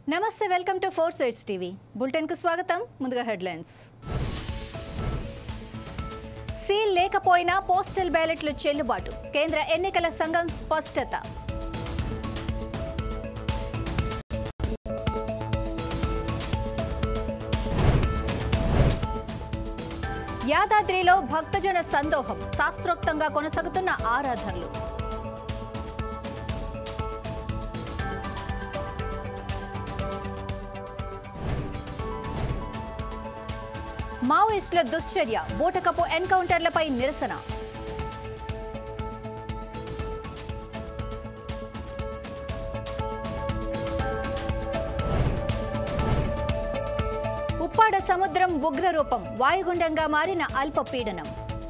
నమస్తే welcome to four sides TV బులెటిన్కు స్వాగతం ముందుగా హెడ్లైన్స్ సీల్ లేకపోయినా పోస్టల్ బ్యాలెట్లు చెల్లుబాటు కేంద్ర ఎన్నికల సంఘం స్పష్టత యాదాద్రిలో భక్తజన సందోహం శాస్త్రోక్తంగా కొనసాగుతున్న ఆరాధనలు మావోయిస్టుల దుశ్చర్య బూటకపు ఎన్కౌంటర్లపై నిరసన ఉప్పాడ సముద్రం ఉగ్రరూపం వాయుగుండంగా మారిన అల్పపీడనం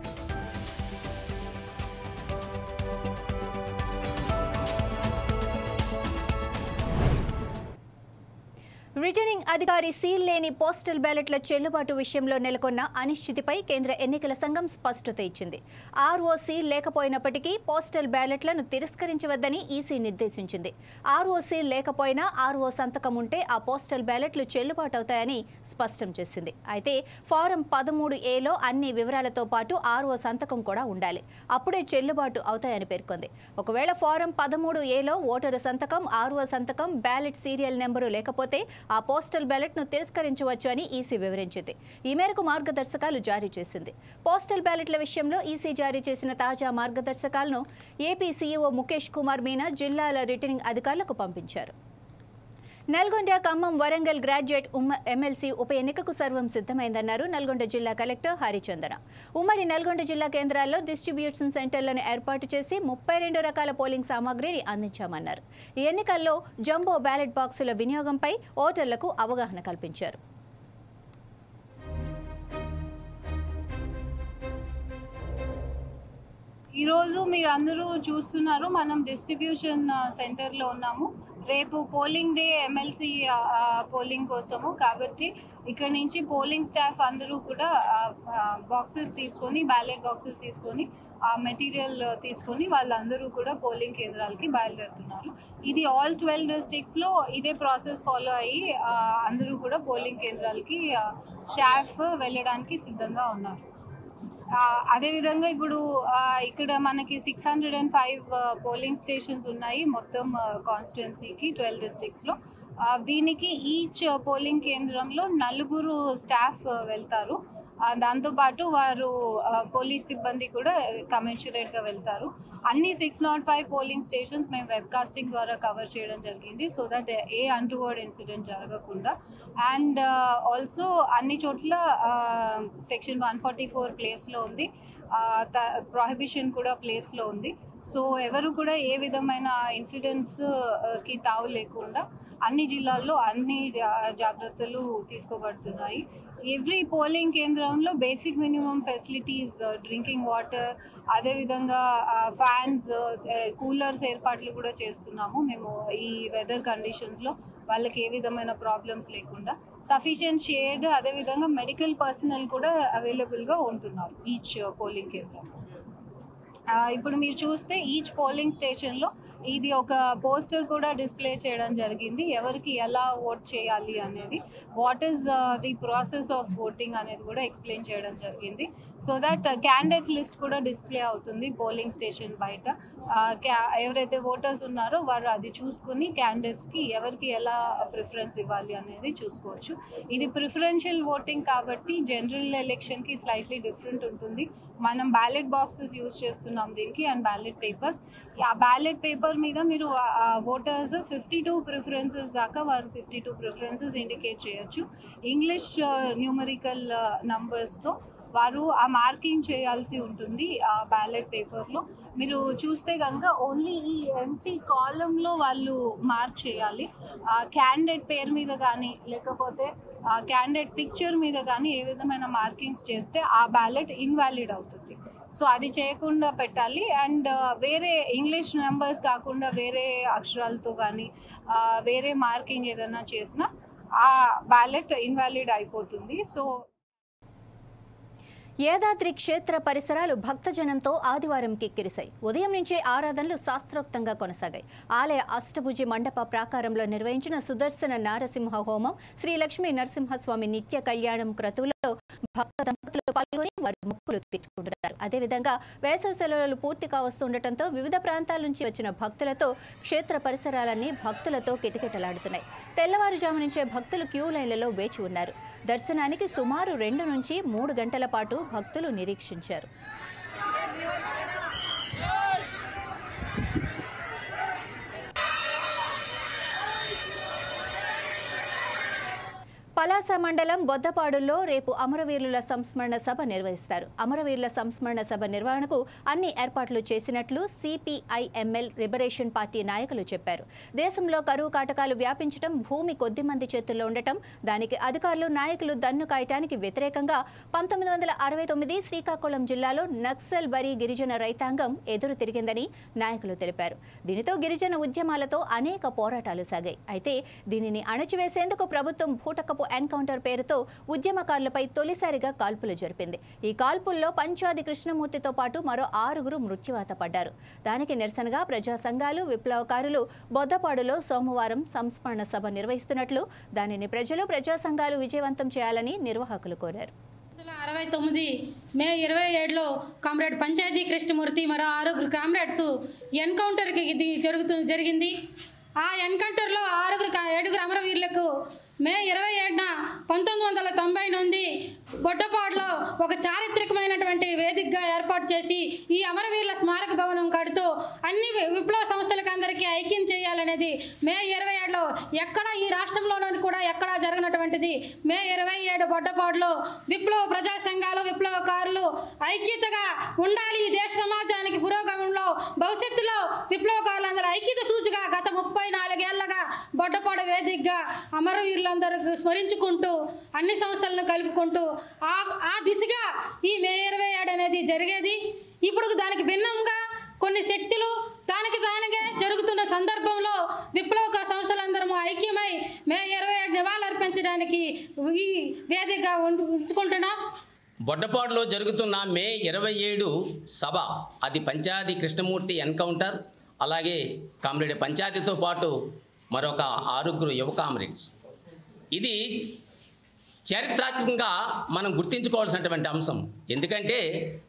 రిటర్నింగ్ అధికారి సీల్ లేని పోస్టల్ బ్యాలెట్ల చెల్లుబాటు విషయంలో నెలకొన్న అనిశ్చితిపై కేంద్ర ఎన్నికల సంఘం స్పష్టత ఇచ్చింది ఆర్ఓ సీల్ లేకపోయినప్పటికీ పోస్టల్ బ్యాలెట్లను తిరస్కరించవద్దని ఈసీ నిర్దేశించింది ఆర్ఓ సీల్ లేకపోయినా ఆర్ఓ సంతకం ఉంటే ఆ పోస్టల్ బ్యాలెట్లు చెల్లుబాటు అవుతాయని స్పష్టం చేసింది అయితే ఫారం పదమూడు ఏలో అన్ని వివరాలతో పాటు ఆర్ఓ సంతకం కూడా ఉండాలి అప్పుడే చెల్లుబాటు అవుతాయని పేర్కొంది ఒకవేళ ఫారం పదమూడు ఏలో ఓటరు సంతకం ఆర్ఓ సంతకం బ్యాలెట్ సీరియల్ నెంబరు లేకపోతే ఆ పోస్టల్ బ్యాలెట్ను తిరస్కరించవచ్చు అని ఈసీ వివరించింది ఈ మేరకు మార్గదర్శకాలు జారీ చేసింది పోస్టల్ బ్యాలెట్ల విషయంలో ఈసీ జారీ చేసిన తాజా మార్గదర్శకాలను ఏపీ సీఈఓ ముఖేష్ కుమార్ మీనా జిల్లాల రిటర్నింగ్ అధికారులకు పంపించారు నల్గొండ ఖమ్మం వరంగల్ గ్రాడ్యుయేట్ ఉమ్మ ఎమ్మెల్సీ ఉప ఎన్నికకు సర్వం సిద్ధమైందన్నారు నల్గొండ జిల్లా కలెక్టర్ హరిచందన ఉమ్మడి నల్గొండ జిల్లా కేంద్రాల్లో డిస్ట్రిబ్యూషన్ సెంటర్లను ఏర్పాటు చేసి ముప్పై రెండు రకాల పోలింగ్ సామాగ్రిని అందించామన్నారు ఈ ఎన్నికల్లో జంబో బ్యాలెట్ బాక్సుల వినియోగంపై ఓటర్లకు అవగాహన కల్పించారు ఈరోజు మీరు అందరూ చూస్తున్నారు మనం డిస్ట్రిబ్యూషన్ సెంటర్లో ఉన్నాము రేపు పోలింగ్ డే ఎమ్మెల్సీ పోలింగ్ కోసము కాబట్టి ఇక్కడ నుంచి పోలింగ్ స్టాఫ్ అందరూ కూడా బాక్సెస్ తీసుకొని బ్యాలెట్ బాక్సెస్ తీసుకొని ఆ మెటీరియల్ తీసుకొని వాళ్ళందరూ కూడా పోలింగ్ కేంద్రాలకి బయలుదేరుతున్నారు ఇది ఆల్ ట్వెల్వ్ డిస్ట్రిక్ట్స్లో ఇదే ప్రాసెస్ ఫాలో అయ్యి ఆ, అందరూ కూడా పోలింగ్ కేంద్రాలకి స్టాఫ్ వెళ్ళడానికి సిద్ధంగా ఉన్నారు ఆ, అదేవిధంగా ఇప్పుడు ఆ, ఇక్కడ మనకి six hundred and five polling stations ఉన్నాయి మొత్తం కాన్స్టిట్యున్సీకి ట్వెల్వ్ డిస్ట్రిక్ట్స్లో దీనికి ఈచ్ పోలింగ్ కేంద్రంలో నలుగురు స్టాఫ్ వెళ్తారు ఆ, దాంతోపాటు వారు ఆ, పోలీస్ సిబ్బంది కూడా కమెన్షరేట్గా వెళ్తారు అన్ని six nought five polling stations మేము వెబ్కాస్టింగ్ ద్వారా కవర్ చేయడం జరిగింది so that a untoward incident జరగకుండా అండ్ ఆల్సో అన్ని చోట్ల సెక్షన్ వన్ ఫార్టీ ఫోర్ ప్లేస్లో ఉంది ప్రొహిబిషన్ కూడా ప్లేస్లో ఉంది సో ఎవరు కూడా ఏ విధమైన ఇన్సిడెంట్స్ కి తావు లేకుండా అన్ని జిల్లాల్లో అన్ని జా- జాగ్రత్తలు తీసుకోబడుతున్నాయి ఎవ్రీ పోలింగ్ కేంద్రంలో basic minimum facilities drinking water అదేవిధంగా ఫ్యాన్స్ కూలర్స్ ఏర్పాట్లు కూడా చేస్తున్నాము మేము ఈ వెదర్ కండిషన్స్లో వాళ్ళకి ఏ విధమైన ప్రాబ్లమ్స్ లేకుండా సఫిషియెంట్ షేడ్ అదేవిధంగా మెడికల్ పర్సనల్ కూడా అవైలబుల్గా ఉంటున్నారు ఈచ్ పోలింగ్ కేంద్రంలో ఆ, ఇప్పుడు మీరు చూస్తే ఈచ్ పోలింగ్ స్టేషన్లో ఇది ఒక పోస్టర్ కూడా డిస్ప్లే చేయడం జరిగింది ఎవరికి ఎలా ఓట్ చేయాలి అనేది what is the process of voting అనేది కూడా ఎక్స్ప్లెయిన్ చేయడం జరిగింది సో దట్ క్యాండిడేట్స్ లిస్ట్ కూడా డిస్ప్లే అవుతుంది పోలింగ్ స్టేషన్ బయట ఆ, క్యా- ఎవరైతే ఓటర్స్ ఉన్నారో వారు అది చూసుకుని క్యాండిడేట్స్కి ఎవరికి ఎలా ప్రిఫరెన్స్ ఇవ్వాలి అనేది చూసుకోవచ్చు ఇది ప్రిఫరెన్షియల్ ఓటింగ్ కాబట్టి జనరల్ ఎలక్షన్కి స్లైట్లీ డిఫరెంట్ ఉంటుంది మనం బ్యాలెట్ బాక్సెస్ యూజ్ చేస్తున్నాం దీనికి అండ్ బ్యాలెట్ పేపర్స్ ఆ బ్యాలెట్ పేపర్ మీద మీరు ఓటర్స్ ఫిఫ్టీ టూ ప్రిఫరెన్సెస్ దాకా వారు ఫిఫ్టీ టూ ప్రిఫరెన్సెస్ ఇండికేట్ చేయొచ్చు ఇంగ్లీష్ న్యూమరికల్ నంబర్స్తో వారు ఆ మార్కింగ్ చేయాల్సి ఉంటుంది ఆ బ్యాలెట్ పేపర్లో మీరు చూస్తే కనుక ఓన్లీ ఈ ఎంటీ కాలంలో వాళ్ళు మార్క్ చేయాలి ఆ క్యాండిడేట్ పేరు మీద కానీ లేకపోతే ఆ క్యాండిడేట్ పిక్చర్ మీద కానీ ఏ విధమైన మార్కింగ్స్ చేస్తే ఆ బ్యాలెట్ ఇన్వాలిడ్ అవుతుంది సో అది చేయకుండా పెట్టాలి అండ్ వేరే ఇంగ్లీష్ నెంబర్స్ కాకుండా వేరే అక్షరాలతో కానీ వేరే మార్కింగ్ ఏదైనా చేసినా ఆ బ్యాలెట్ ఇన్వాలిడ్ అయిపోతుంది సో యాదాద్రి క్షేత్ర పరిసరాలు భక్తజనంతో ఆదివారం కిక్కిరిశాయి ఉదయం నుంచే ఆరాధనలు శాస్త్రోక్తంగా కొనసాగాయి ఆలయ అష్టభుజి మండప ప్రాకారంలో నిర్వహించిన సుదర్శన నారసింహ హోమం శ్రీ లక్ష్మీ నరసింహస్వామి నిత్య కళ్యాణం క్రతువులలో భక్త దంపతులు పాల్గొని వారి మొక్కులు తీర్చుకుంటున్నారు అదేవిధంగా వేసవి సెలవులు పూర్తిగా వస్తుండటంతో వివిధ ప్రాంతాల నుంచి వచ్చిన భక్తులతో క్షేత్ర పరిసరాలన్నీ భక్తులతో కిటకిటలాడుతున్నాయి తెల్లవారుజాము నుంచే భక్తులు క్యూ లైన్లలో వేచి ఉన్నారు దర్శనానికి సుమారు రెండు నుంచి మూడు గంటల పాటు భక్తులు నిరీక్షించారు పలాస మండలం బొద్దపాడులో రేపు అమరవీరుల సంస్మరణ సభ నిర్వహిస్తారు అమరవీరుల సంస్మరణ సభ నిర్వహణకు అన్ని ఏర్పాట్లు చేసినట్లు సిపిఐఎంఎల్ లిబరేషన్ పార్టీ నాయకులు చెప్పారు దేశంలో కరువు కాటకాలు వ్యాపించడం భూమి కొద్ది మంది చేతుల్లో ఉండటం దానికి అధికారులు నాయకులు దన్ను కాయటానికి వ్యతిరేకంగా పంతొమ్మిది వందల అరవై తొమ్మిది శ్రీకాకుళం జిల్లాలో నక్సల్ బరీ గిరిజన రైతాంగం ఎదురు తిరిగిందని నాయకులు తెలిపారు దీనితో గిరిజన ఉద్యమాలతో అనేక పోరాటాలు సాగాయి అయితే దీనిని అణచివేసేందుకు ప్రభుత్వం భూటకపు ఎన్కౌంటర్ పేరుతో ఉద్యమకారులపై తొలిసారిగా కాల్పులు జరిపింది ఈ కాల్పుల్లో పంచాది కృష్ణమూర్తితో పాటు మరో ఆరుగురు మృత్యువాత పడ్డారు దానికి నిరసనగా ప్రజా సంఘాలు విప్లవకారులు బొద్దపాడులో సోమవారం సంస్మరణ సభ నిర్వహిస్తున్నట్లు దానిని ప్రజలు ప్రజా సంఘాలు విజయవంతం చేయాలని నిర్వాహకులు కోరారు వందల అరవై తొమ్మిది మే ఇరవై ఏడులో కామ్రేడ్ పంచాయతీ కృష్ణమూర్తి మరో ఆరుగురు కామ్రేడ్స్ ఎన్కౌంటర్కి ఇది జరుగుతూ జరిగింది ఆ ఎన్కౌంటర్లో ఆరుగురు కా- ఏడుగురు అమరవీరులకు మే ఇరవై ఏడున పంతొమ్మిది వందల తొంభై నుండి బొడ్డపాడులో ఒక చారిత్రకమైనటువంటి వేదికగా ఏర్పాటు చేసి ఈ అమరవీరుల స్మారక భవనం కడుతూ అన్ని వి- విప్లవ సంస్థలకు అందరికీ ఐక్యం చేయాలనేది మే ఇరవై ఏడులో ఎక్కడ ఈ రాష్ట్రంలోనూ కూడా ఎక్కడా జరగనటువంటిది మే ఇరవై ఏడు బొడ్డపాడులో విప్లవ ప్రజా సంఘాలు విప్లవకారులు ఐక్యతగా ఉండాలి ఈ దేశ సమాజానికి పురోగమనంలో భవిష్యత్తులో విప్లవకారులందరూ ఐక్యత సూచిగా గత ముప్పై నాలుగేళ్లగా బొడ్డపాడు వేదికగా అమరవీరులందరూ స్మరించుకుంటూ అన్ని సంస్థలను కలుపుకుంటూ ఆ ఆ దిశగా ఈ మే ఇరవై ఏడు అనేది జరిగేది ఇప్పుడు దానికి భిన్నంగా కొన్ని శక్తులు దానికి దానిగా జరుగుతున్న సందర్భంలో విప్లవ సంస్థలందరము ఐక్యమై మే ఇరవై ఏడు నివాళులర్పించడానికి ఈ వేదికగా ఉంచు- ఉంచుకుంటున్నాం బొడ్డపాడులో జరుగుతున్న మే ఇరవై ఏడు సభ అది పంచాయతీ కృష్ణమూర్తి ఎన్కౌంటర్ అలాగే కామ్రేడ్ పంచాయతీతో పాటు మరొక ఆరుగురు యువ కామ్రేడ్స్ ఇది చారిత్రాత్మకంగా మనం గుర్తించుకోవాల్సినటువంటి అంశం ఎందుకంటే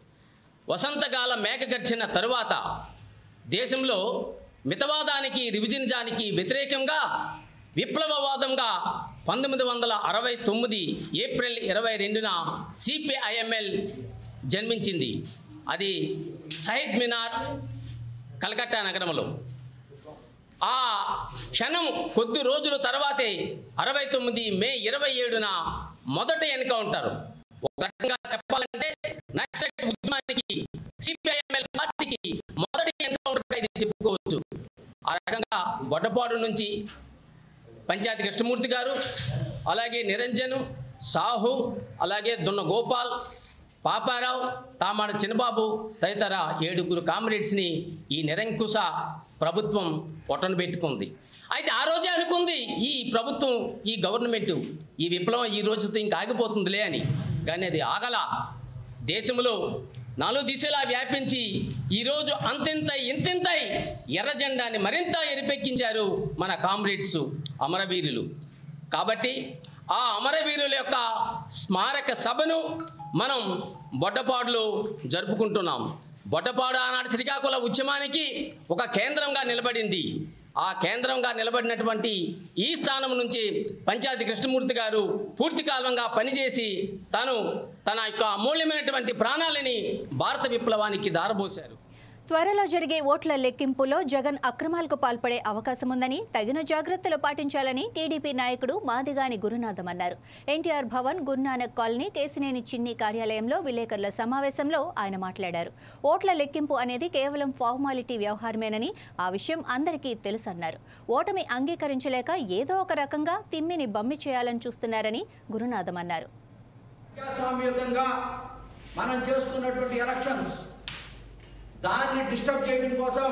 వసంతకాల మేఘ గర్జన తరువాత దేశంలో మితవాదానికి రివిజనిజానికి వ్యతిరేకంగా విప్లవవాదంగా పంతొమ్మిది వందల అరవై తొమ్మిది ఏప్రిల్ ఇరవై రెండున సిపిఐఎంఎల్ జన్మించింది అది సహిద్ మినార్ కలకత్తా నగరంలో ఆ క్షణం కొద్ది రోజుల తర్వాతే అరవై తొమ్మిది మే ఇరవై ఏడున మొదటి ఎన్కౌంటర్ ఒక రకంగా చెప్పాలంటే నక్సలైట్ ఉద్యమానికి సిపిఐఎంఎల్ పార్టీకి మొదటి ఎన్కౌంటర్ ఇది చెప్పుకోవచ్చు ఆ రకంగా బొడ్డపాడు నుంచి పంచాయతీ కృష్ణమూర్తి గారు అలాగే నిరంజన్ సాహు అలాగే దున్న గోపాల్ పాపారావు తామాడ చిన్నబాబు తదితర ఏడుగురు కామ్రేడ్స్ని ఈ నిరంకుశ ప్రభుత్వం పొట్టను పెట్టుకుంది అయితే ఆ రోజే అనుకుంది ఈ ప్రభుత్వం ఈ గవర్నమెంట్ ఈ విప్లవం ఈ రోజుతో ఇంకా ఆగిపోతుందిలే అని కానీ అది ఆగల దేశంలో నాలుగు దిశలా వ్యాపించి ఈరోజు అంతింతై ఇంతింతై ఎర్ర జెండాని మరింత ఎరిపెక్కించారు మన కామ్రేడ్స్ అమరవీరులు కాబట్టి ఆ అమరవీరుల యొక్క స్మారక సభను మనం బొడ్డపాడులో జరుపుకుంటున్నాం బొడ్డపాడు ఆనాడు శ్రీకాకుళ ఉద్యమానికి ఒక కేంద్రంగా నిలబడింది ఆ కేంద్రంగా నిలబడినటువంటి ఈ స్థానం నుంచి పంచాయతీ కృష్ణమూర్తి గారు పూర్తి కాలంగా పనిచేసి తాను తన యొక్క అమూల్యమైనటువంటి ప్రాణాలని భారత విప్లవానికి దారబోశారు త్వరలో జరిగే ఓట్ల లెక్కింపులో జగన్ అక్రమాలకు పాల్పడే అవకాశం ఉందని తగిన జాగ్రత్తలు పాటించాలని టీడీపీ నాయకుడు మాదిగాని గురునాథం అన్నారు ఎన్టీఆర్ భవన్ గురునానక్ కాలనీ కేసినేని చిన్ని కార్యాలయంలో విలేకరుల సమావేశంలో ఆయన మాట్లాడారు ఓట్ల లెక్కింపు అనేది కేవలం ఫార్మాలిటీ వ్యవహారమేనని ఆ విషయం అందరికీ తెలుసన్నారు ఓటమి అంగీకరించలేక ఏదో ఒక రకంగా తిమ్మిని బమ్మి చేయాలని చూస్తున్నారని గురునాథం అన్నారు ప్రజాస్వామ్యుతంగా మనం చేసుకున్నటువంటి ఎలక్షన్స్ దాన్ని డిస్టర్బ్ చేయడం కోసం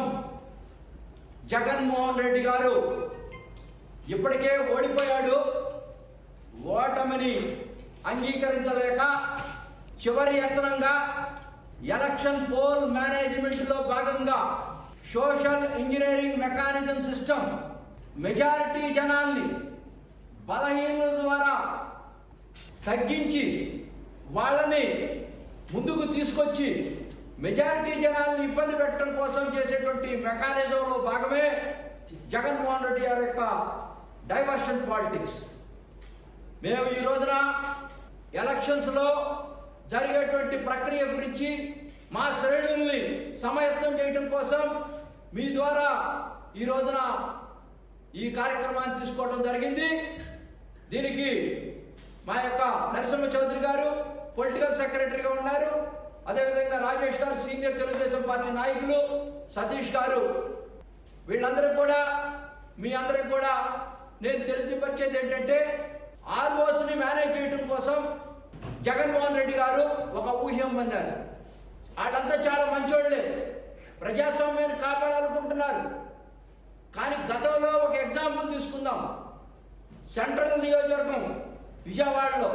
జగన్మోహన్ రెడ్డి గారు ఇప్పటికే ఓడిపోయాడు ఓటమిని అంగీకరించలేక చివరి యత్నంగా ఎలక్షన్ పోల్ మేనేజ్మెంట్లో భాగంగా social engineering mechanism system majority జనాల్ని బలహీనుల ద్వారా తగ్గించి వాళ్ళని ముందుకు తీసుకొచ్చి మెజారిటీ జనాల్ని ఇబ్బంది పెట్టడం కోసం చేసేటువంటి మెకానిజంలో భాగమే జగన్మోహన్ రెడ్డి గారి యొక్క డైవర్షన్ పాలిటిక్స్ మేము ఈ రోజున ఎలక్షన్స్లో జరిగేటువంటి ప్రక్రియ గురించి మా శ్రేణుల్ని సమయత్తం చేయడం కోసం మీ ద్వారా ఈ రోజున ఈ కార్యక్రమాన్ని తీసుకోవడం జరిగింది దీనికి మా యొక్క నరసింహ చౌదరి గారు పొలిటికల్ సెక్రటరీగా ఉన్నారు అదేవిధంగా రాజేష్ గారు సీనియర్ తెలుగుదేశం పార్టీ నాయకులు సతీష్ గారు వీళ్ళందరూ కూడా మీ అందరికి కూడా నేను తెలిసిపరిచేది ఏంటంటే ఆర్ఓస్ని మేనేజ్ చేయడం కోసం జగన్మోహన్ రెడ్డి గారు ఒక ఊహ్యం అన్నారు వాళ్ళంతా చాలా మంచోళ్ళే ప్రజాస్వామ్యాన్ని కాపాడాలనుకుంటున్నారు కానీ గతంలో ఒక ఎగ్జాంపుల్ తీసుకుందాం సెంట్రల్ నియోజకవర్గం విజయవాడలో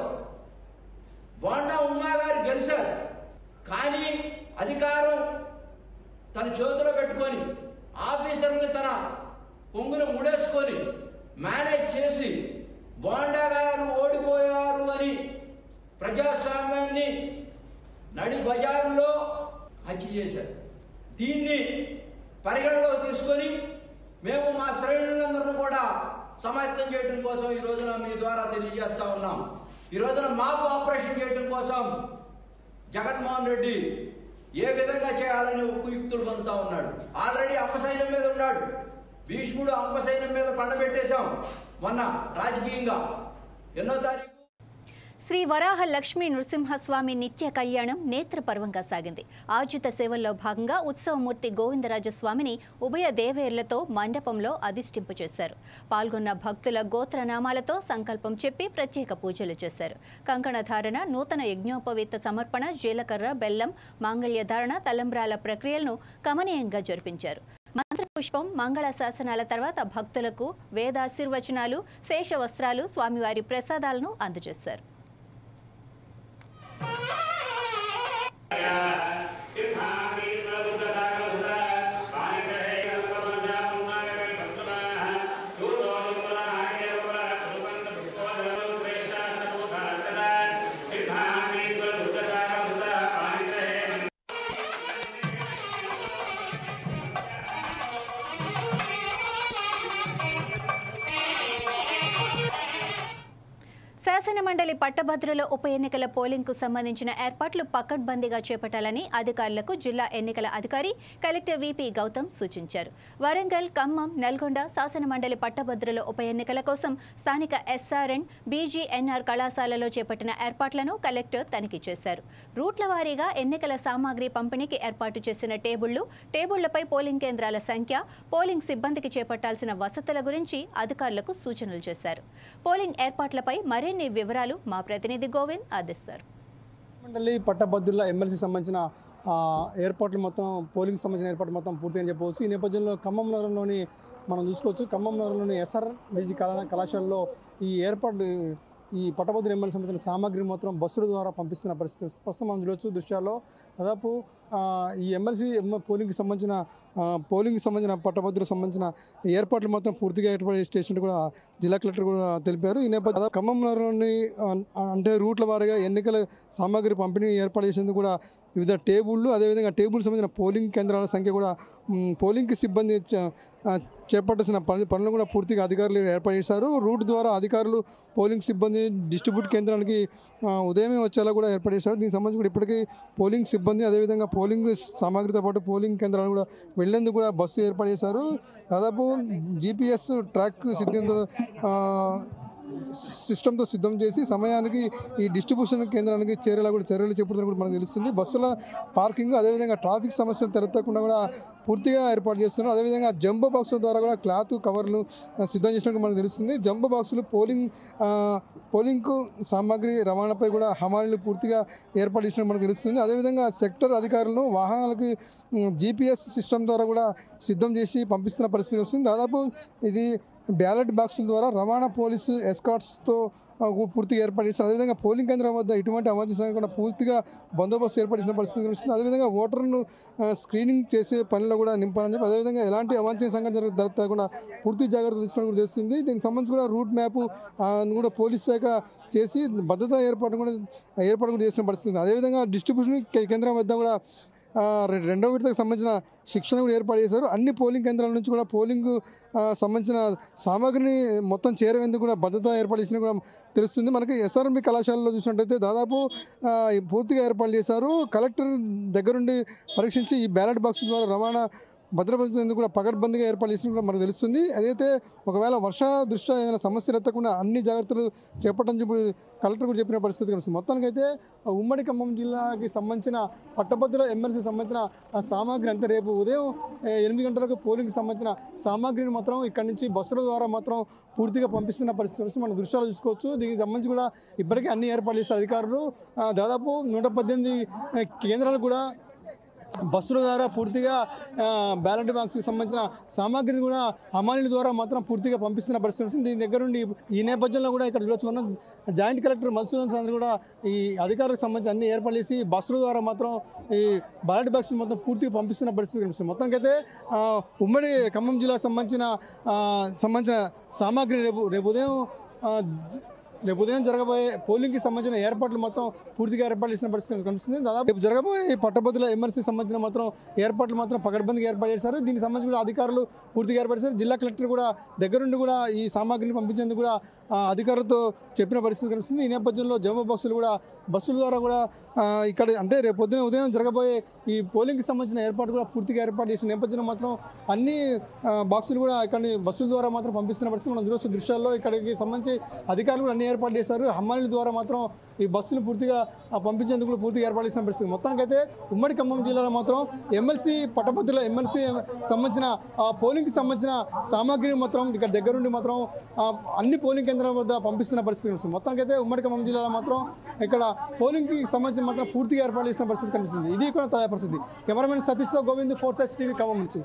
బోండా ఉమ్మా గారు గెలిచారు కానీ అధికారం తన చేతిలో పెట్టుకొని ఆఫీసర్ని తన పొంగును ముడేసుకొని మేనేజ్ చేసి బోండా గారు ఓడిపోయారు అని ప్రజాస్వామ్యాన్ని నడి బజారులో హత్య చేశారు దీన్ని పరిగణలోకి తీసుకొని మేము మా శ్రేణులందరినీ కూడా సమాయత్తం చేయడం కోసం ఈ రోజున మీ ద్వారా తెలియజేస్తా ఉన్నాం ఈ రోజున మాపు ఆపరేషన్ చేయడం కోసం జగన్మోహన్ రెడ్డి ఏ విధంగా చేయాలని ఉపయుక్తులు పొందుతా ఉన్నాడు ఆల్రెడీ అంపసైన్యం మీద ఉన్నాడు భీష్ముడు అంపసైన్యం మీద పండబెట్టేశాం మొన్న రాజకీయంగా ఎన్నో తారీఖు శ్రీ వరాహ లక్ష్మీ నృసింహస్వామి నిత్య కళ్యాణం నేత్రపర్వంగా సాగింది ఆర్జిత సేవల్లో భాగంగా ఉత్సవమూర్తి గోవిందరాజస్వామిని ఉభయ దేవేర్లతో మండపంలో అధిష్టింపు చేశారు పాల్గొన్న భక్తుల గోత్రనామాలతో సంకల్పం చెప్పి ప్రత్యేక పూజలు చేశారు కంకణ ధారణ నూతన యజ్ఞోపవీత సమర్పణ జీలకర్ర బెల్లం మాంగళ్య ధారణ తలంబ్రాల ప్రక్రియలను కమనీయంగా జరిపించారు మంత్రపుష్పం మంగళ శాసనాల తర్వాత భక్తులకు వేదాశీర్వచనాలు శేషవస్త్రాలు స్వామివారి ప్రసాదాలను అందజేశారు శాసనమండలి పట్టభద్రుల ఉప ఎన్నికల పోలింగ్కు సంబంధించిన ఏర్పాట్లు పకడ్బందీగా చేపట్టాలని అధికారులకు జిల్లా ఎన్నికల అధికారి కలెక్టర్ విపి గౌతమ్ సూచించారు వరంగల్ ఖమ్మం నల్గొండ శాసనమండలి పట్టభద్రుల ఉప ఎన్నికల కోసం స్థానిక ఎస్ఆర్ఎన్ బీజీఎన్ఆర్ కళాశాలలో చేపట్టిన ఏర్పాట్లను కలెక్టర్ తనిఖీ చేశారు రూట్ల వారీగా ఎన్నికల సామాగ్రి పంపిణీకి ఏర్పాటు చేసిన టేబుళ్లు టేబుళ్లపై పోలింగ్ కేంద్రాల సంఖ్య పోలింగ్ సిబ్బందికి చేపట్టాల్సిన వసతుల గురించి అధికారులకు సూచనలు చేశారు పోలింగ్ ఏర్పాట్లపై మరిన్ని వివరాలు మా ప్రతినిధి గోవింద్ అందిస్తారు మండలి పట్టభద్రుల ఎమ్మెల్సీ సంబంధించిన ఆ, ఏర్పాట్లు మొత్తం పోలింగ్ సంబంధించిన ఏర్పాట్లు మొత్తం పూర్తి అని చెప్పవచ్చు ఈ నేపథ్యంలో ఖమ్మం నగరంలోని మనం చూసుకోవచ్చు ఖమ్మం నగరంలోని ఎస్ఆర్ మేజీ కళా కళాశాలలో ఈ ఏర్పాట్లు ఈ పట్టభద్రుల ఎమ్మెల్యే సంబంధించిన సామాగ్రి మొత్తం బస్సుల ద్వారా పంపిస్తున్న పరిస్థితి ప్రస్తుతం మనం చూడవచ్చు దృశ్యాల్లో దాదాపు ఆ, ఈ ఎమ్మెల్సీ పోలింగ్కి సంబంధించిన ఆ, పోలింగ్కి సంబంధించిన పట్టభద్రులకు సంబంధించిన ఏర్పాట్లు మొత్తం పూర్తిగా ఏర్పాటు చేసినట్టు కూడా జిల్లా కలెక్టర్ కూడా తెలిపారు ఈ నేపథ్యంలో ఖమ్మం నగరంలోని ఆ, అంటే రూట్ల వారీగా ఎన్నికల సామాగ్రి పంపిణీ ఏర్పాటు చేసేందుకు కూడా వివిధ టేబుళ్ళు అదేవిధంగా టేబుల్ సంబంధించిన పోలింగ్ కేంద్రాల సంఖ్య కూడా మ్, పోలింగ్కి సిబ్బంది చ- ఆ, చేపట్టాల్సిన పని పనులు కూడా పూర్తిగా అధికారులు ఏర్పాటు చేశారు రూట్ ద్వారా అధికారులు పోలింగ్ సిబ్బంది డిస్ట్రిబ్యూట్ కేంద్రానికి ఆ, ఉదయమే వచ్చేలా కూడా ఏర్పాటు చేశారు దీనికి సంబంధించి కూడా ఇప్పటికీ పోలింగ్ సిబ్బంది అదేవిధంగా పోలింగ్ సామాగ్రితో పాటు పోలింగ్ కేంద్రాలు కూడా వెళ్లేందుకు కూడా బస్సు ఏర్పాటు చేశారు దాదాపు జీపీఎస్ ట్రాక్ సిద్ధంతో ఆ, సిస్టమ్తో సిద్ధం చేసి సమయానికి ఈ డిస్ట్రిబ్యూషన్ కేంద్రానికి చేరేలా కూడా చర్యలు చేపడుతున్నట్టు కూడా మనకు తెలుస్తుంది బస్సుల పార్కింగ్ అదేవిధంగా ట్రాఫిక్ సమస్యలు తెరతకుండా కూడా పూర్తిగా ఏర్పాటు చేస్తున్నారు అదేవిధంగా జంబో బాక్సుల ద్వారా కూడా క్లాత్ కవర్లు ఆ, సిద్ధం చేసినట్టు మనకు తెలుస్తుంది జంబో బాక్సులు పోలింగ్ ఆ, పోలింగ్కు సామాగ్రి రవాణాపై కూడా హమాలీలు పూర్తిగా ఏర్పాటు చేసినట్టు మనకు తెలుస్తుంది అదేవిధంగా సెక్టర్ అధికారులను వాహనాలకి జీపీఎస్ సిస్టమ్ ద్వారా కూడా సిద్ధం చేసి పంపిస్తున్న పరిస్థితి వస్తుంది దాదాపు ఇది బ్యాలెట్ బాక్సుల ద్వారా రవాణా పోలీసు ఎస్కాట్స్తో ఆ, పూర్తిగా ఏర్పాటు చేస్తారు అదేవిధంగా పోలింగ్ కేంద్రం వద్ద ఎటువంటి అవాంఛనీయ సంఘటన కూడా పూర్తిగా బందోబస్తు ఏర్పాటు చేసిన పరిస్థితి కనిపిస్తుంది అదేవిధంగా ఓటర్ను ఆ, స్క్రీనింగ్ చేసే పనిలో కూడా నింపాలని చెప్పి అదేవిధంగా ఎలాంటి అవాంఛనీయ సంఘటన జరగ జరగకుండా పూర్తి జాగ్రత్తలు తీసుకోవడం కూడా చేస్తుంది దీనికి సంబంధించి కూడా రూట్ మ్యాప్ కూడా పోలీస్ శాఖ చేసి భద్రతా ఏర్పాటు కూడా ఏర్పాటు కూడా చేసిన పరిస్థితి ఉంది అదేవిధంగా డిస్ట్రిబ్యూషన్ కే- కేంద్రం వద్ద కూడా ఆ, రె- రెండవ విడతకు సంబంధించిన శిక్షణ కూడా ఏర్పాటు చేశారు అన్ని పోలింగ్ కేంద్రాల నుంచి కూడా పోలింగ్ ఆ, సంబంధించిన సామాగ్రిని మొత్తం చేరేందుకు కూడా భద్రత ఏర్పాటు చేసిన కూడా తెలుస్తుంది మనకి ఎస్ఆర్ఎంబి కళాశాలలో చూసినట్టయితే దాదాపు ఆ, ఈ పూర్తిగా ఏర్పాటు చేశారు కలెక్టర్ దగ్గరుండి పరీక్షించి ఈ బ్యాలెట్ బాక్స్ ద్వారా రవాణా భద్రపరిచేందుకు కూడా పకడ్బందీగా ఏర్పాటు చేసిన కూడా మనకు తెలుస్తుంది అదైతే ఒకవేళ వర్ష దృష్ట్యా ఏదైనా సమస్యలు ఎత్తకుండా అన్ని జాగ్రత్తలు చేపట్టని చెప్పి కలెక్టర్ కూడా చెప్పిన పరిస్థితి కనిపిస్తుంది మొత్తానికైతే ఆ ఉమ్మడి ఖమ్మం జిల్లాకి సంబంధించిన పట్టభద్రుల ఎమ్మెల్సీ సంబంధించిన ఆ సామాగ్రి అంతా రేపు ఉదయం ఏ, ఎనిమిది గంటలకు పోలింగ్కి సంబంధించిన సామాగ్రిని మాత్రం ఇక్కడి నుంచి బస్సుల ద్వారా మాత్రం పూర్తిగా పంపిస్తున్న పరిస్థితి కనిపిస్తుంది. మనం దృశ్యాలు చూసుకోవచ్చు దీనికి సంబంధించి కూడా ఇప్పటికే అన్ని ఏర్పాట్లు చేశారు అధికారులు ఆ, దాదాపు నూట పద్దెనిమిది ఆ, కేంద్రాలు కూడా బస్సుల ద్వారా పూర్తిగా ఆ, బ్యాలెట్ బాక్స్కి సంబంధించిన సామాగ్రిని కూడా హమాలీల ద్వారా మాత్రం పూర్తిగా పంపిస్తున్న పరిస్థితి ఉంది. దీని దగ్గర నుండి ఈ నేపథ్యంలో కూడా ఇక్కడ చూడొచ్చు మనం జాయింట్ కలెక్టర్ మధుసూదన్ చంద్ర కూడా ఈ అధికారులకు సంబంధించి అన్ని ఏర్పాటు చేసి బస్సుల ద్వారా మాత్రం ఈ బ్యాలెట్ బాక్స్ మొత్తం పూర్తిగా పంపిస్తున్న పరిస్థితి కనిపిస్తుంది మొత్తానికైతే ఆ, ఉమ్మడి ఖమ్మం జిల్లాకు సంబంధించిన ఆ, సంబంధించిన సామాగ్రి రేపు రేపు ఉదయం ఆ, రేపు ఉదయం జరగబోయే పోలింగ్కి సంబంధించిన ఏర్పాట్లు మొత్తం పూర్తిగా ఏర్పాటు చేసిన పరిస్థితి కనిపిస్తుంది దాదాపు రేపు జరగబోయే ఈ పట్టభద్రుల ఎమ్మెల్సీ సంబంధించిన మాత్రం ఏర్పాట్లు మాత్రం పకడ్బందీగా ఏర్పాటు చేశారు దీనికి సంబంధించి కూడా అధికారులు పూర్తిగా ఏర్పాటు చేశారు జిల్లా కలెక్టర్ కూడా దగ్గరుండి కూడా ఈ సామాగ్రిని పంపించేందుకు కూడా ఆ, అధికారులతో చెప్పిన పరిస్థితి కనిపిస్తుంది ఈ నేపథ్యంలో జమ్మూ బస్సులు కూడా బస్సుల ద్వారా కూడా ఆ, ఇక్కడ అంటే రేపు పొద్దున ఉదయం జరగబోయే ఈ పోలింగ్కి సంబంధించిన ఏర్పాటు కూడా పూర్తిగా ఏర్పాటు చేసిన నేపథ్యంలో మాత్రం అన్ని ఆ, బాక్సులు కూడా ఇక్కడ బస్సుల ద్వారా మాత్రం పంపిస్తున్న పరిస్థితి మనం చూసిన దృశ్యాల్లో ఇక్కడికి సంబంధించి అధికారులు కూడా అన్ని ఏర్పాటు చేశారు హమ్మాలీల ద్వారా మాత్రం ఈ బస్సులు పూర్తిగా ఆ, పంపించేందుకు కూడా పూర్తిగా ఏర్పాటు చేసిన పరిస్థితి మొత్తానికైతే ఉమ్మడి ఖమ్మం జిల్లాలో మాత్రం ఎమ్మెల్సీ పట్టభద్రుల ఎమ్మెల్సీ సంబంధించిన ఆ, పోలింగ్కి సంబంధించిన సామాగ్రిని మాత్రం ఇక్కడ దగ్గరుండి మాత్రం ఆ, అన్ని పోలింగ్ కేంద్రాల వద్ద పంపిస్తున్న పరిస్థితి కనిపిస్తుంది మొత్తానికైతే ఉమ్మడి ఖమ్మం జిల్లాలో మాత్రం ఇక్కడ పోలింగ్కి సంబంధించి మాత్రం పూర్తిగా ఏర్పాటు చేసిన పరిస్థితి కనిపిస్తుంది ఇది కూడా తాజా పరిస్థితి కెమెరామెన్ సతీష్తో Govind four sides TV Khammam నుంచి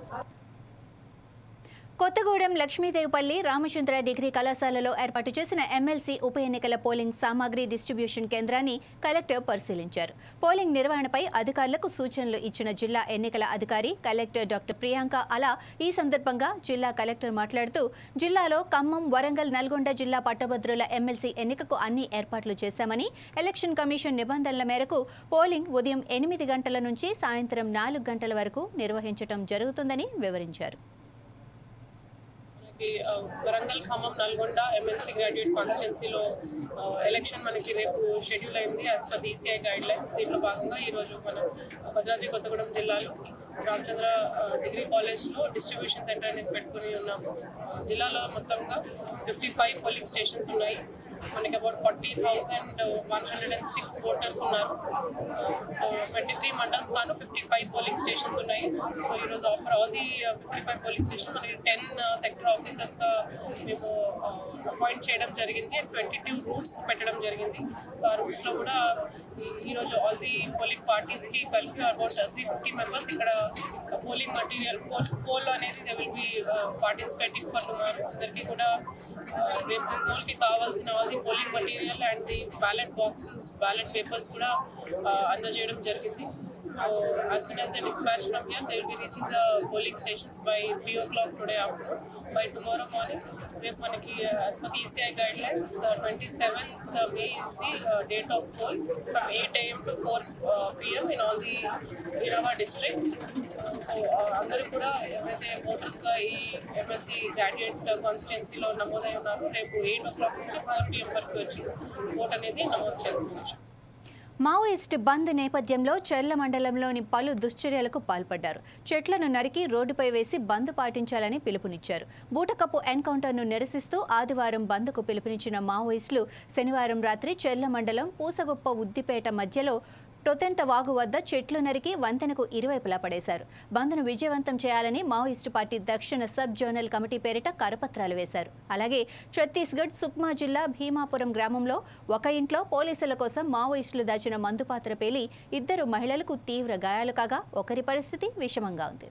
కొత్తగూడెం లక్ష్మీదేవిపల్లి రామచంద్ర డిగ్రీ కళాశాలలో ఏర్పాటు చేసిన ఎమ్మెల్సీ ఉప ఎన్నికల పోలింగ్ సామాగ్రి డిస్ట్రిబ్యూషన్ కేంద్రాన్ని కలెక్టర్ పరిశీలించారు పోలింగ్ నిర్వహణపై అధికారులకు సూచనలు ఇచ్చిన జిల్లా ఎన్నికల అధికారి కలెక్టర్ డాక్టర్ ప్రియాంక అలా ఈ సందర్భంగా జిల్లా కలెక్టర్ మాట్లాడుతూ జిల్లాలో ఖమ్మం వరంగల్ నల్గొండ జిల్లా పట్టభద్రుల ఎమ్మెల్సీ ఎన్నికకు అన్ని ఏర్పాట్లు చేశామని ఎలక్షన్ కమిషన్ నిబంధనల మేరకు పోలింగ్ ఉదయం ఎనిమిది గంటల నుంచి సాయంత్రం నాలుగు గంటల వరకు నిర్వహించడం జరుగుతుందని వివరించారు మనకి ఆ, వరంగల్ ఖమ్మం నల్గొండ ఎమ్మెల్సీ గ్రాడ్యుయేట్ కాన్స్టిట్యున్సీలో ఎలక్షన్ మనకి రేపు షెడ్యూల్ అయింది as per ECI guidelines దీంట్లో భాగంగా ఈరోజు మన భద్రాద్రి కొత్తగూడెం జిల్లాలో రామచంద్ర ఆ, డిగ్రీ కాలేజ్లో డిస్ట్రిబ్యూషన్ సెంటర్ అనేది పెట్టుకుని ఉన్నాము ఆ, జిల్లాలో మొత్తంగా ఫిఫ్టీ ఫైవ్ పోలింగ్ స్టేషన్స్ ఉన్నాయి మనకి about forty thousand one hundred and six voters ఉన్నారు సో ట్వంటీ త్రీ మండల్స్ కాను ఫిఫ్టీ ఫైవ్ పోలింగ్ స్టేషన్స్ ఉన్నాయి సో ఈరోజు offer all the fifty five polling station మనకి టెన్ సెక్టర్ ఆఫీసర్స్గా మేము అపాయింట్ చేయడం జరిగింది అండ్ ట్వంటీ టూ రూట్స్ పెట్టడం జరిగింది సో ఆ రూట్స్లో కూడా ఈ- ఈరోజు ఆల్ ది పోలింగ్ పార్టీస్కి కలిపి అబౌట్ త్రీ ఫిఫ్టీ మెంబర్స్ ఇక్కడ పోలింగ్ మటీరియల్ పోల్ పోల్ అనేది they will be participating for tomorrow అందరికీ కూడా ఆ, రేపు పోల్కి కావాల్సిన all the polling material and the ballot boxes ballot papers కూడా ఆ, అందజేయడం జరిగింది so as soon as they dispatch from here, they will be reaching the polling stations by 3 o'clock today afternoon. By tomorrow morning, రేపు మనకి as per the ECI guidelines, uh, 27th May is the uh, date of poll from 8 a.m. to 4 uh, p.m. in all the Irava district. So అందరూ కూడా ఎవరైతే ఓటర్స్గా ఈ MLC graduate కాన్స్టిట్యున్సీలో నమోదై ఉన్నారో రేపు ఎయిట్ ఓ క్లాక్ నుంచి ఫోర్ పిఎం వరకు వచ్చి ఓట్ అనేది నమోదు చేసుకోవచ్చు మావోయిస్ట్ బంద్ నేపథ్యంలో చెర్ల మండలంలోని పలు దుశ్చర్యలకు పాల్పడ్డారు చెట్లను నరికి రోడ్డుపై వేసి బంద్ పాటించాలని పిలుపునిచ్చారు బూటకప్పు ఎన్కౌంటర్ను నిరసిస్తూ ఆదివారం బంద్కు పిలుపునిచ్చిన మావోయిస్టులు శనివారం రాత్రి చెర్ల మండలం పూసగొప్ప ఉద్దిపేట మధ్యలో టొతెంట వాగు వద్ద చెట్లు నరికి వంతెనకు ఇరువైపులా పడేశారు బంద్ను విజయవంతం చేయాలని మావోయిస్టు పార్టీ దక్షిణ సబ్ జోనల్ కమిటీ పేరిట కరపత్రాలు వేశారు అలాగే ఛత్తీస్గఢ్ సుక్మా జిల్లా భీమాపురం గ్రామంలో ఒక ఇంట్లో పోలీసుల కోసం మావోయిస్టులు దాచిన మందు పాత్ర పేలి ఇద్దరు మహిళలకు తీవ్ర గాయాలు కాగా ఒకరి పరిస్థితి విషమంగా ఉంది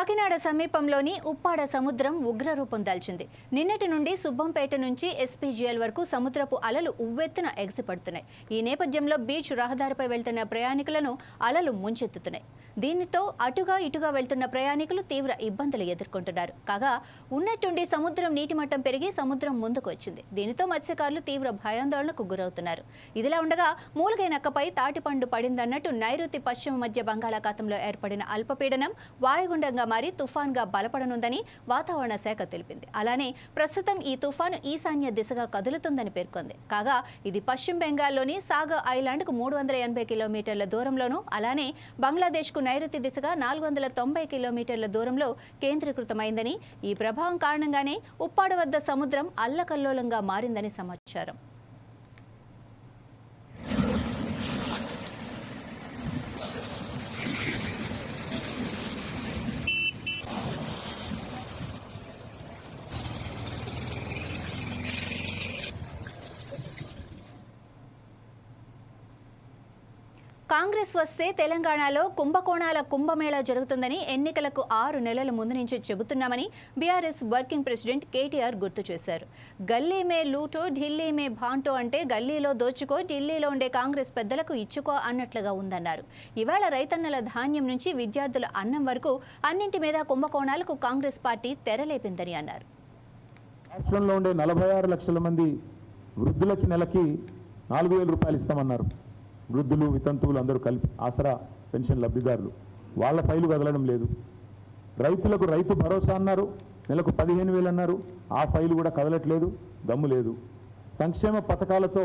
కాకినాడ సమీపంలోని ఉప్పాడ సముద్రం ఉగ్రరూపం దాల్చింది నిన్నటి నుండి సుబ్బంపేట నుంచి ఎస్పీజీఎల్ వరకు సముద్రపు అలలు ఉవ్వెత్తున ఎగసిపడుతున్నాయి ఈ నేపథ్యంలో బీచ్ రహదారిపై వెళ్తున్న ప్రయాణికులను అలలు ముంచెత్తుతున్నాయి దీనితో అటుగా ఇటుగా వెళ్తున్న ప్రయాణికులు తీవ్ర ఇబ్బందులు ఎదుర్కొంటున్నారు కాగా ఉన్నట్టుండి సముద్రం నీటి మట్టం పెరిగి సముద్రం ముందుకు వచ్చింది దీనితో మత్స్యకారులు తీవ్ర భయాందోళనకు గురవుతున్నారు ఇదిలా ఉండగా మూలగై నక్కపై తాటిపండు పడిందన్నట్టు నైరుతి పశ్చిమ మధ్య బంగాళాఖాతంలో ఏర్పడిన అల్పపీడనం వాయుగుండంగా మారి తుఫాన్గా బలపడనుందని వాతావరణ శాఖ తెలిపింది అలానే ప్రస్తుతం ఈ తుఫాను ఈశాన్య దిశగా కదులుతుందని పేర్కొంది కాగా ఇది పశ్చిమ బెంగాల్లోని సాగర్ ఐలాండ్కు మూడు వందల ఎనభై కిలోమీటర్ల దూరంలోనూ అలానే బంగ్లాదేశ్కు నైరుతి దిశగా నాలుగు వందల తొంభై కిలోమీటర్ల దూరంలో కేంద్రీకృతమైందని ఈ ప్రభావం కారణంగానే ఉప్పాడ వద్ద సముద్రం అల్లకల్లోలంగా మారిందని సమాచారం కాంగ్రెస్ వస్తే తెలంగాణలో కుంభకోణాల కుంభమేళ జరుగుతుందని ఎన్నికలకు ఆరు నెలల ముందు నుంచి చెబుతున్నామని బీఆర్ఎస్ వర్కింగ్ ప్రెసిడెంట్ కేటీఆర్ గుర్తు చేశారు గల్లీ మే లూటో ఢిల్లీ మే భాంటో అంటే గల్లీలో దోచుకో ఢిల్లీలో ఉండే కాంగ్రెస్ పెద్దలకు ఇచ్చుకో అన్నట్లుగా ఉందన్నారు ఇవాళ రైతన్నల ధాన్యం నుంచి విద్యార్థుల అన్నం వరకు అన్నింటి మీద కుంభకోణాలకు కాంగ్రెస్ పార్టీ తెరలేపిందని అన్నారు రాష్ట్రంలో ఉండే నలభై ఆరు లక్షల మంది వృద్ధులకి నెలకి నాలుగు వేల రూపాయలు ఇస్తామన్నారు వృద్ధులు వితంతువులు అందరూ కలిపి ఆసరా పెన్షన్ లబ్ధిదారులు వాళ్ళ ఫైలు కదలడం లేదు రైతులకు రైతు భరోసా అన్నారు నెలకు పదిహేను వేలు అన్నారు ఆ ఫైలు కూడా కదలట్లేదు దమ్ము లేదు సంక్షేమ పథకాలతో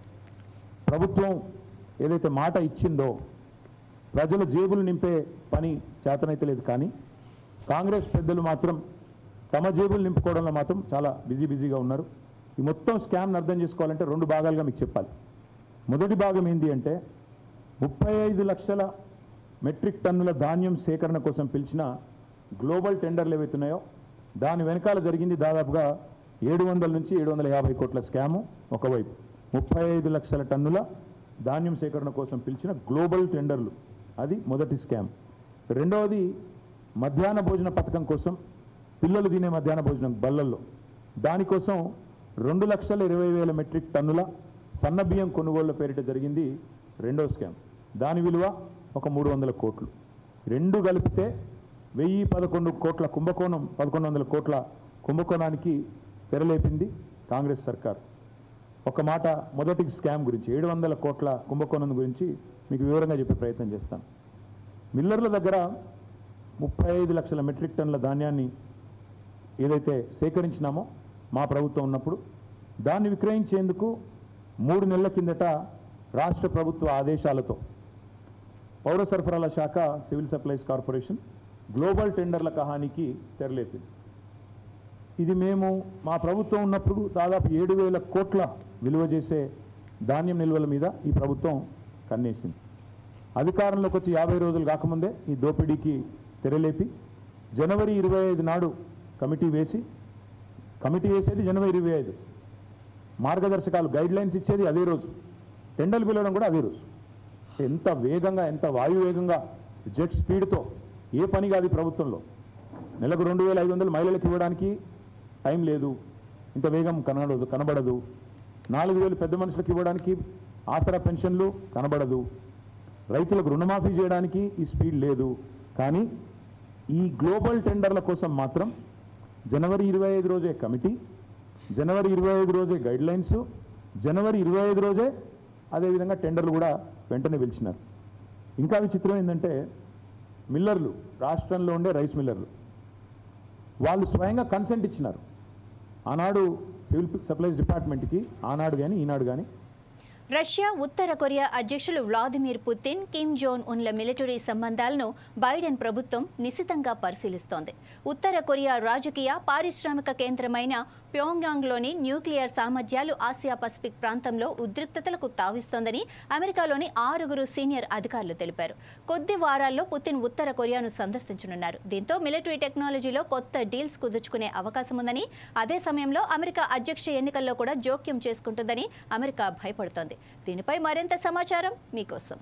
ప్రభుత్వం ఏదైతే మాట ఇచ్చిందో ప్రజల జేబులు నింపే పని చేతనైతే లేదు కానీ కాంగ్రెస్ పెద్దలు మాత్రం తమ జేబులు నింపుకోవడంలో మాత్రం చాలా బిజీ బిజీగా ఉన్నారు ఈ మొత్తం స్కామ్ని అర్థం చేసుకోవాలంటే రెండు భాగాలుగా మీకు చెప్పాలి మొదటి భాగం ఏంటి అంటే ముప్పై ఐదు లక్షల మెట్రిక్ టన్నుల ధాన్యం సేకరణ కోసం పిలిచిన గ్లోబల్ టెండర్లు ఏవైతున్నాయో దాని వెనకాల జరిగింది దాదాపుగా ఏడు వందల నుంచి ఏడు వందల యాభై కోట్ల స్కాము ఒకవైపు ముప్పై ఐదు లక్షల టన్నుల ధాన్యం సేకరణ కోసం పిలిచిన గ్లోబల్ టెండర్లు అది మొదటి స్కామ్ రెండవది మధ్యాహ్న భోజన పథకం కోసం పిల్లలు తినే మధ్యాహ్న భోజనం బల్లల్లో దానికోసం రెండు లక్షల ఇరవై వేల మెట్రిక్ టన్నుల సన్న బియ్యం కొనుగోళ్ల పేరిట జరిగింది రెండో స్కామ్ దాని విలువ ఒక మూడు వందల కోట్లు రెండు కలిపితే వెయ్యి పదకొండు కోట్ల కుంభకోణం పదకొండు వందల కోట్ల కుంభకోణానికి తెరలేపింది కాంగ్రెస్ సర్కార్ ఒక మాట మొదటి స్కామ్ గురించి ఏడు వందల కోట్ల కుంభకోణం గురించి మీకు వివరంగా చెప్పే ప్రయత్నం చేస్తాను మిల్లర్ల దగ్గర ముప్పై ఐదు లక్షల మెట్రిక్ టన్నుల ధాన్యాన్ని ఏదైతే సేకరించినామో మా ప్రభుత్వం ఉన్నప్పుడు దాన్ని విక్రయించేందుకు మూడు నెలల కిందట రాష్ట్ర ప్రభుత్వ ఆదేశాలతో పౌర సరఫరాల శాఖ సివిల్ సప్లైస్ కార్పొరేషన్ గ్లోబల్ టెండర్ల కహానికి తెరలేపింది ఇది మేము మా ప్రభుత్వం ఉన్నప్పుడు దాదాపు ఏడు వేల కోట్ల విలువ చేసే ధాన్యం నిల్వల మీద ఈ ప్రభుత్వం కన్నేసింది అధికారంలోకి వచ్చి యాభై రోజులు కాకముందే ఈ దోపిడీకి తెరలేపి జనవరి ఇరవై ఐదు నాడు కమిటీ వేసి కమిటీ వేసేది జనవరి ఇరవై ఐదు మార్గదర్శకాలు గైడ్ లైన్స్ ఇచ్చేది అదే రోజు టెండర్లు పిలవడం కూడా అదే రోజు ఎంత వేగంగా ఎంత వాయువేగంగా జెట్ స్పీడ్తో ఏ పని కాదు ఈ ప్రభుత్వంలో నెలకు రెండు వేల ఐదు వందలు మహిళలకు ఇవ్వడానికి టైం లేదు ఇంత వేగం కనబడదు కనబడదు నాలుగు వేలు పెద్ద మనుషులకు ఇవ్వడానికి ఆసరా పెన్షన్లు కనబడదు రైతులకు రుణమాఫీ చేయడానికి ఈ స్పీడ్ లేదు కానీ ఈ గ్లోబల్ టెండర్ల కోసం మాత్రం జనవరి ఇరవై ఐదు రోజే కమిటీ జనవరి ఇరవై ఐదు రోజే గైడ్ లైన్స్ జనవరి ఇరవై ఐదు రోజే అదేవిధంగా టెండర్లు కూడా వెంటనే పిలిచినారు ఇంకా విచిత్రం ఏంటంటే మిల్లర్లు రాష్ట్రంలో ఉండే రైస్ మిల్లర్లు వాళ్ళు స్వయంగా కన్సెంట్ ఇచ్చినారు ఆనాడు సివిల్ సప్లైస్ డిపార్ట్మెంట్కి ఆనాడు కానీ ఈనాడు కానీ రష్యా ఉత్తర కొరియా అధ్యక్షులు వ్లాదిమిర్ పుతిన్ కిమ్ జోన్ ఉన్ల మిలిటరీ సంబంధాలను బైడెన్ ప్రభుత్వం నిశితంగా పరిశీలిస్తోంది ఉత్తర కొరియా రాజకీయ పారిశ్రామిక కేంద్రమైన ప్యోంగ్యాంగ్లోని న్యూక్లియర్ సామర్థ్యాలు ఆసియా పసిఫిక్ ప్రాంతంలో ఉద్రిక్తతలకు తావిస్తోందని అమెరికాలోని ఆరుగురు సీనియర్ అధికారులు తెలిపారు కొద్ది వారాల్లో పుతిన్ ఉత్తర కొరియాను సందర్శించనున్నారు దీంతో మిలిటరీ టెక్నాలజీలో కొత్త డీల్స్ కుదుర్చుకునే అవకాశం ఉందని అదే సమయంలో అమెరికా అధ్యక్ష ఎన్నికల్లో కూడా జోక్యం చేసుకుంటుందని అమెరికా భయపడుతోంది దీనిపై మరింత సమాచారం మీకోసం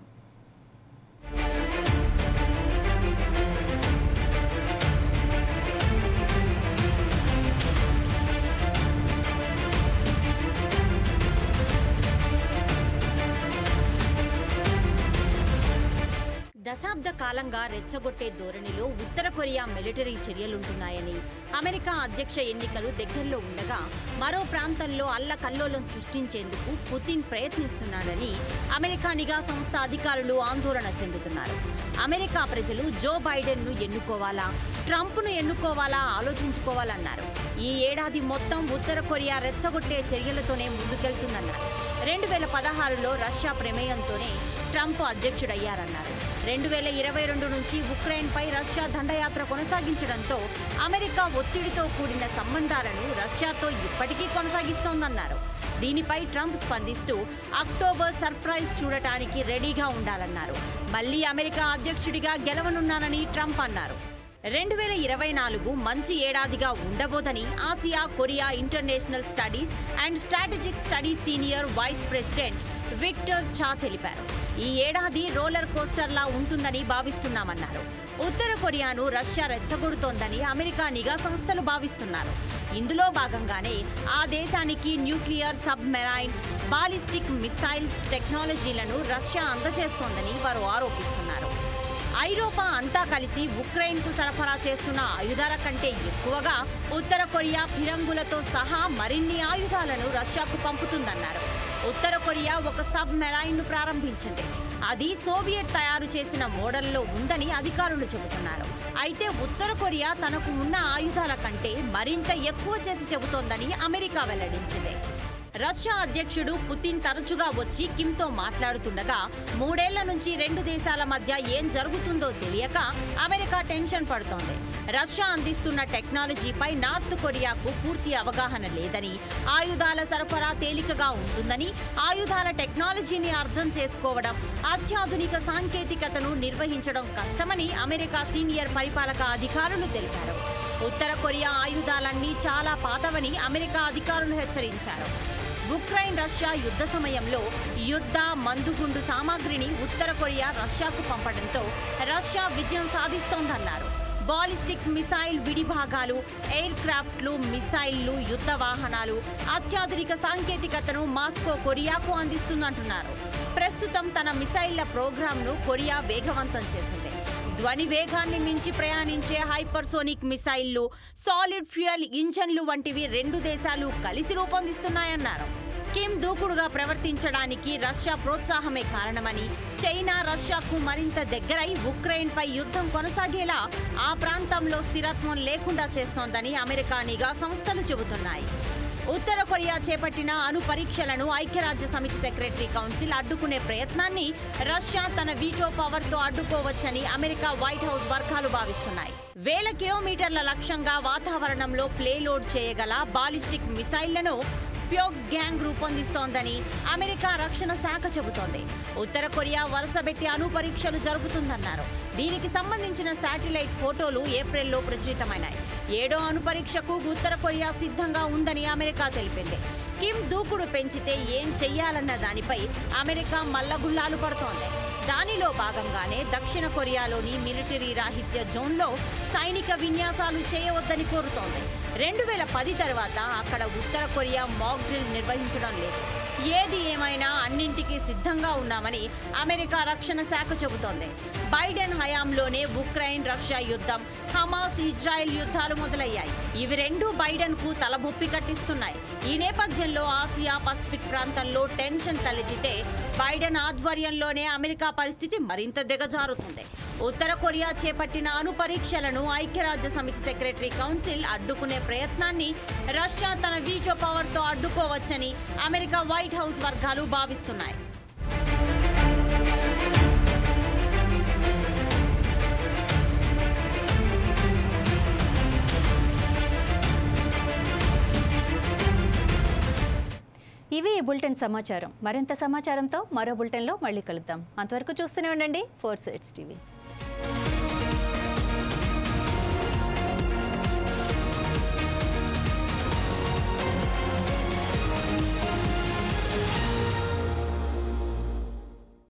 దశాబ్ద కాలంగా రెచ్చగొట్టే ధోరణిలో ఉత్తర కొరియా మిలిటరీ చర్యలుంటున్నాయని అమెరికా అధ్యక్ష ఎన్నికలు దగ్గరలో ఉండగా మరో ప్రాంతంలో అల్లకల్లోలం సృష్టించేందుకు పుతిన్ ప్రయత్నిస్తున్నాడని అమెరికా నిఘా సంస్థ అధికారులు ఆందోళన చెందుతున్నారు అమెరికా ప్రజలు జో బైడెన్ను ఎన్నుకోవాలా ట్రంప్ను ఎన్నుకోవాలా ఆలోచించుకోవాలన్నారు ఈ ఏడాది మొత్తం ఉత్తర కొరియా రెచ్చగొట్టే చర్యలతోనే ముందుకెళ్తుందన్నారు రెండు వేల పదహారులో రష్యా ప్రమేయంతోనే ట్రంప్ అధ్యక్షుడయ్యారన్నారు రెండు వేల ఇరవై రెండు నుంచి ఉక్రెయిన్పై రష్యా దండయాత్ర కొనసాగించడంతో అమెరికా ఒత్తిడితో కూడిన సంబంధాలను రష్యాతో ఇప్పటికీ కొనసాగిస్తోందన్నారు దీనిపై ట్రంప్ స్పందిస్తూ అక్టోబర్ సర్ప్రైజ్ చూడటానికి రెడీగా ఉండాలన్నారు మళ్లీ అమెరికా అధ్యక్షుడిగా గెలవనున్నానని ట్రంప్ అన్నారు రెండు వేల ఇరవై నాలుగు మంచి ఏడాదిగా ఉండబోదని Asia Korea international studies and strategic studies senior vice president Victor Cha తెలిపారు ఈ ఏడాది రోలర్ కోస్టర్లా ఉంటుందని భావిస్తున్నామన్నారు ఉత్తర కొరియాను రష్యా రెచ్చగొడుతోందని అమెరికా నిఘా సంస్థలు భావిస్తున్నారు ఇందులో భాగంగానే ఆ దేశానికి nuclear submarine ballistic missiles టెక్నాలజీలను రష్యా అందజేస్తోందని వారు ఆరోపిస్తున్నారు ఐరోపా అంతా కలిసి ఉక్రెయిన్కు సరఫరా చేస్తున్న ఆయుధాల కంటే ఎక్కువగా ఉత్తర కొరియా ఫిరంగులతో సహా మరిన్ని ఆయుధాలను రష్యాకు పంపుతుందన్నారు ఉత్తర కొరియా ఒక సబ్ మెరైన్ను ప్రారంభించింది అది సోవియట్ తయారు చేసిన మోడల్లో ఉందని అధికారులు చెబుతున్నారు అయితే ఉత్తర కొరియా తనకు ఉన్న ఆయుధాల కంటే మరింత ఎక్కువ చేసి చెబుతోందని అమెరికా వెల్లడించింది రష్యా అధ్యక్షుడు పుతిన్ తరచుగా వచ్చి కిమ్తో మాట్లాడుతుండగా మూడేళ్ల నుంచి రెండు దేశాల మధ్య ఏం జరుగుతుందో తెలియక అమెరికా టెన్షన్ పడుతోంది రష్యా అందిస్తున్న టెక్నాలజీపై నార్త్ కొరియాకు పూర్తి అవగాహన లేదని ఆయుధాల సరఫరా తేలికగా ఉంటుందని ఆయుధాల టెక్నాలజీని అర్థం చేసుకోవడం అత్యాధునిక సాంకేతికతను నిర్వహించడం కష్టమని అమెరికా సీనియర్ పరిపాలక అధికారులు తెలిపారు ఉత్తర కొరియా ఆయుధాలన్నీ చాలా పాతవని అమెరికా అధికారులు హెచ్చరించారు ఉక్రెయిన్ రష్యా యుద్ధ సమయంలో యుద్ధ మందుగుండు సామాగ్రిని ఉత్తర కొరియా రష్యాకు పంపడంతో రష్యా విజయం సాధిస్తోందన్నారు బాలిస్టిక్ మిసైల్ విడిభాగాలు ఎయిర్ క్రాఫ్ట్లు మిసైళ్లు యుద్ధ వాహనాలు అత్యాధునిక సాంకేతికతను మాస్కో కొరియాకు అందిస్తుందంటున్నారు ప్రస్తుతం తన మిసైళ్ల ప్రోగ్రాంను కొరియా వేగవంతం చేసింది ధ్వని వేగాన్ని మించి ప్రయాణించే హైపర్సోనిక్ మిసైళ్లు సాలిడ్ ఫ్యూయల్ ఇంజన్లు వంటివి రెండు దేశాలు కలిసి రూపొందిస్తున్నాయన్నారు కిమ్ దూకుడుగా ప్రవర్తించడానికి రష్యా ప్రోత్సాహమే కారణమని చైనా రష్యాకు మరింత దగ్గరై ఉక్రెయిన్పై యుద్ధం కొనసాగేలా ఆ ప్రాంతంలో స్థిరత్వం లేకుండా చేస్తోందని అమెరికా నిఘా సంస్థలు చెబుతున్నాయి ఉత్తర కొరియా చేపట్టిన అణు పరీక్షలను ఐక్యరాజ్య సమితి సెక్రటరీ కౌన్సిల్ అడ్డుకునే ప్రయత్నాన్ని రష్యా తన వీటో పవర్తో అడ్డుకోవచ్చని అమెరికా వైట్ హౌస్ వర్గాలు భావిస్తున్నాయి వేల కిలోమీటర్ల లక్ష్యంగా వాతావరణంలో ప్లేలోడ్ చేయగల బాలిస్టిక్ మిసైళ్లను ప్యోగ్ గ్యాంగ్ రూపొందిస్తోందని అమెరికా రక్షణ శాఖ చెబుతోంది ఉత్తర కొరియా వరుసబెట్టి అణు పరీక్షలు జరుపుతుందన్నారు దీనికి సంబంధించిన శాటిలైట్ ఫోటోలు ఏప్రిల్లో ప్రచురితమైనాయి ఏడో అణు పరీక్షకు ఉత్తర కొరియా సిద్ధంగా ఉందని అమెరికా తెలిపింది కిమ్ దూకుడు పెంచితే ఏం చెయ్యాలన్న దానిపై అమెరికా మల్లగుల్లాలు పడుతోంది దానిలో భాగంగానే దక్షిణ కొరియాలోని మిలిటరీ రాహిత్య జోన్లో సైనిక విన్యాసాలు చేయవద్దని కోరుతోంది రెండు వేల పది తర్వాత అక్కడ ఉత్తర కొరియా మాక్ డ్రిల్ నిర్వహించడం లేదు ఏది ఏమైనా అన్నింటికీ సిద్ధంగా ఉన్నామని అమెరికా రక్షణ శాఖ చెబుతోంది బైడెన్ హయాంలోనే ఉక్రెయిన్ రష్యా యుద్ధం హమాస్ ఇజ్రాయెల్ యుద్ధాలు మొదలయ్యాయి ఇవి రెండు బైడెన్ కు తలబొప్పి కట్టిస్తున్నాయి ఈ నేపథ్యంలో ఆసియా పసిఫిక్ ప్రాంతంలో టెన్షన్ తలెత్తితే బైడెన్ ఆధ్వర్యంలోనే అమెరికా పరిస్థితి మరింత దిగజారుతుంది ఉత్తర కొరియా చేపట్టిన అణు పరీక్షలను ఐక్యరాజ్య సమితి సెక్రటరీ కౌన్సిల్ అడ్డుకునే ప్రయత్నాన్ని రష్యా తన వీటో పవర్తో అడ్డుకోవచ్చని అమెరికా వైట్ హౌస్ వర్గాలు భావిస్తున్నాయి ఇవి ఈ బులెటిన్ సమాచారం మరింత సమాచారంతో మరో బులెటిన్లో మళ్ళీ కలుద్దాం అంతవరకు చూస్తూనే ఉండండి ఫోర్ సైడ్స్ టీవీ